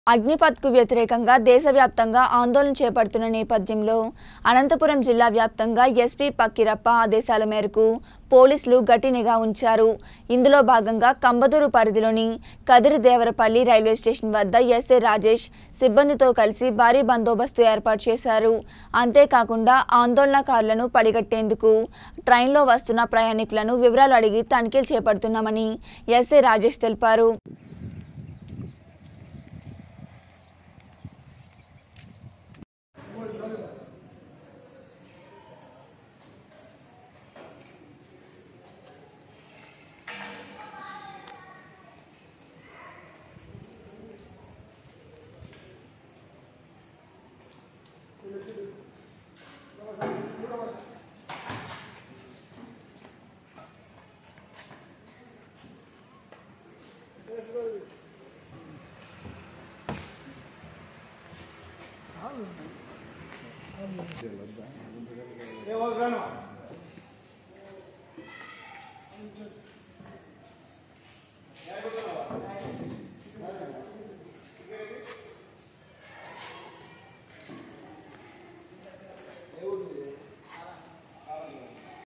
అగ్నిపథ్కు వ్యతిరేకంగా దేశవ్యాప్తంగా ఆందోళన చేపడుతున్న నేపథ్యంలో అనంతపురం జిల్లా వ్యాప్తంగా ఎస్పీ పక్కిరప్ప ఆదేశాల మేరకు పోలీసులు గట్టి నిఘా ఉంచారు ఇందులో భాగంగా కంబదూరు పరిధిలోని కదిరి దేవరపల్లి రైల్వే స్టేషన్ వద్ద ఎస్ఏ రాజేష్ సిబ్బందితో కలిసి భారీ బందోబస్తు ఏర్పాటు చేశారు అంతేకాకుండా ఆందోళనకారులను పడిగట్టేందుకు ట్రైన్లో వస్తున్న ప్రయాణికులను వివరాలు అడిగి తనిఖీలు చేపడుతున్నామని ఎస్ఏ రాజేష్ తెలిపారు